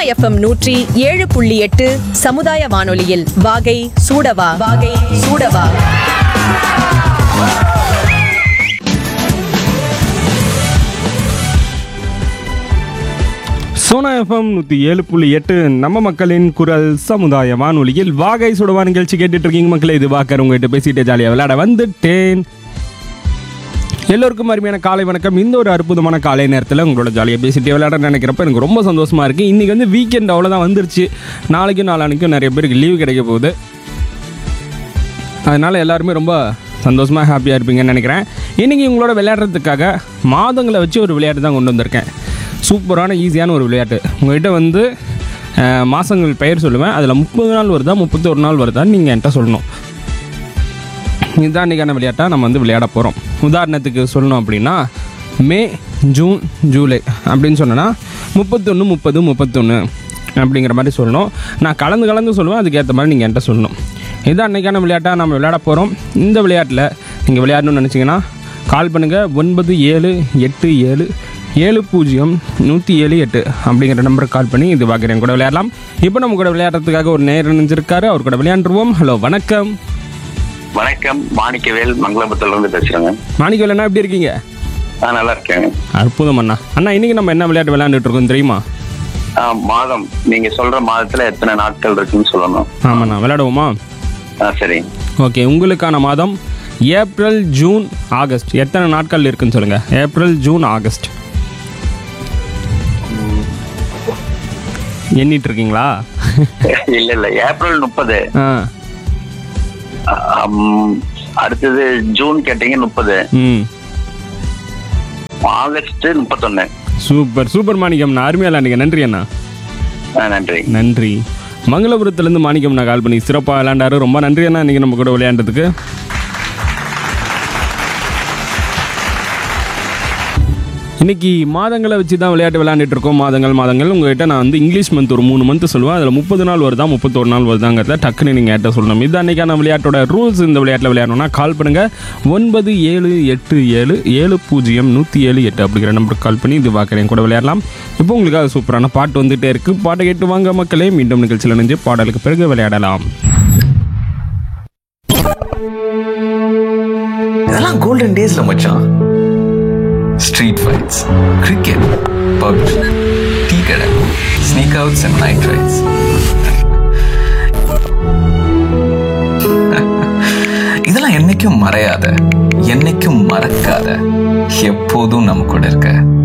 FM நூற்றி ஏழு புள்ளி எட்டு சமுதாய வானொலியில் வாகை சூடவா வாகை சூடவா சோனா எஃப்எம் நூற்றி ஏழு புள்ளி எட்டு நம்ம மக்களின் குரல் சமுதாய வானொலியில் வாகை சுடவா நிகழ்ச்சி கேட்டுட்டு இருக்கீங்க மக்களே இது வாக்கர் உங்ககிட்ட பேசிட்டு ஜாலியாக விளையாட வந்துட்டேன் எல்லோருக்கும் அருமையான காலை வணக்கம் இந்த ஒரு அற்புதமான காலை நேரத்தில் உங்களோட ஜாலியாக பேசிட்டு விளையாட நினைக்கிறப்ப எனக்கு ரொம்ப சந்தோஷமா இருக்கு இன்னைக்கு வந்து வீக்கெண்ட் அவ்வளோதான் வந்துருச்சு நாளைக்கும் நாளானிக்கும் நிறைய பேருக்கு லீவு கிடைக்க போகுது அதனால் எல்லாருமே ரொம்ப சந்தோஷமாக ஹாப்பியாக இருப்பீங்கன்னு நினைக்கிறேன் இன்றைக்கி உங்களோட விளையாடுறதுக்காக மாதங்களை வச்சு ஒரு விளையாட்டு தான் கொண்டு வந்திருக்கேன் சூப்பரான ஈஸியான ஒரு விளையாட்டு உங்கள்கிட்ட வந்து அஹ், மாதங்கள் பெயர் சொல்லுவேன் அதில் முப்பது நாள் வருதா முப்பத்தி ஒரு நாள் வருதான்னு நீங்கள் என்கிட்ட சொல்லணும் இதுதான் இன்றைக்கான விளையாட்டாக நம்ம வந்து விளையாட போகிறோம் உதாரணத்துக்கு சொல்லணும் அப்படின்னா மே ஜூன் ஜூலை அப்படின்னு சொன்னேன்னா முப்பத்தொன்று முப்பது முப்பத்தொன்று அப்படிங்கிற மாதிரி சொல்லணும் நான் கலந்து கலந்து சொல்லுவேன் அதுக்கேற்ற மாதிரி நீங்கள் என்கிட்ட சொல்லணும் இதுதான் இன்றைக்கான விளையாட்டாக நம்ம விளையாட போகிறோம் இந்த விளையாட்டில் நீங்கள் விளையாடணும்னு நினச்சிங்கன்னா கால் பண்ணுங்கள் ஒன்பது ஏழு எட்டு ஏழு ஏழு பூஜ்ஜியம் நூற்றி ஏழு எட்டு அப்படிங்கிற நம்பருக்கு கால் பண்ணி இது பார்க்குறேன் கூட விளையாடலாம் இப்போ நம்ம கூட விளையாடுறதுக்காக ஒரு நேரம் நினைஞ்சிருக்காரு அவர் கூட விளையாண்டுருவோம் ஹலோ வணக்கம் வணக்கம் மாணிக்கவேல் மங்களபுரத்துல இருந்து பேசுறேங்க மாணிக்கவேல் அண்ணா எப்படி இருக்கீங்க நான் நல்லா இருக்கேன் அற்புதம் அண்ணா அண்ணா இன்னைக்கு நம்ம என்ன விளையாட்டு விளையாண்டுட்டு இருக்கோம் தெரியுமா ஆ, மாதம் நீங்க சொல்ற மாதத்துல எத்தனை நாட்கள் இருக்குன்னு சொல்லணும் ஆமாண்ணா விளையாடுவோமா ஆ சரி ஓகே உங்களுக்கான மாதம் ஏப்ரல் ஜூன் ஆகஸ்ட் எத்தனை நாட்கள் இருக்குன்னு சொல்லுங்க ஏப்ரல் ஜூன் ஆகஸ்ட் எண்ணிட்டு இருக்கீங்களா இல்ல இல்ல ஏப்ரல் முப்பது ஆ அடுத்தது ஜூன் கேட்டீங்க முப்பது ம் ஆகஸ்ட் முப்பத்தொன்னு சூப்பர் சூப்பர் மாணிக்கம்ண்ணா அருமையா விளையாண்டுங்க நன்றி அண்ணா ஆ, நன்றி நன்றி மங்களபுரத்துலேருந்து மாணிக்கம்ண்ணா கால் பண்ணி சிறப்பாக விளையாண்டாரு ரொம்ப நன்றி அண்ணா இன்னைக்கு நம்ம கூட விளையாண்டதுக்கு இன்னைக்கு மாதங்களை வச்சு தான் விளையாட்டு விளையாண்டுட்டு இருக்கோம் மாதங்கள் மாதங்கள் உங்ககிட்ட நான் வந்து இங்கிலீஷ் மந்த் ஒரு மூணு மந்த் சொல்லுவேன் அதில் முப்பது நாள் வருதா முப்பத்தொரு நாள் வருதாங்கிறத டக்குன்னு நீங்கள் என்கிட்ட சொல்லணும் இது அன்னைக்கான விளையாட்டோட ரூல்ஸ் இந்த விளையாட்டில் விளையாடணும்னா கால் பண்ணுங்க ஒன்பது ஏழு எட்டு ஏழு ஏழு பூஜ்ஜியம் நூற்றி ஏழு எட்டு அப்படிங்கிற நம்பருக்கு கால் பண்ணி இது பார்க்குறேன் கூட விளையாடலாம் இப்போ உங்களுக்காக சூப்பரான பாட்டு வந்துட்டே இருக்கு பாட்டை கேட்டு வாங்க மக்களே மீண்டும் நிகழ்ச்சியில் இணைஞ்சு பாடலுக்கு பிறகு விளையாடலாம் இதெல்லாம் கோல்டன் டேஸ்ல மச்சான் street fights cricket PUBG tea கடை sneak outs and night rides இதெல்லாம் என்னைக்கும் மறையாத என்னைக்கும் மறக்காத எப்போதும் நம்ம கூட இருக்க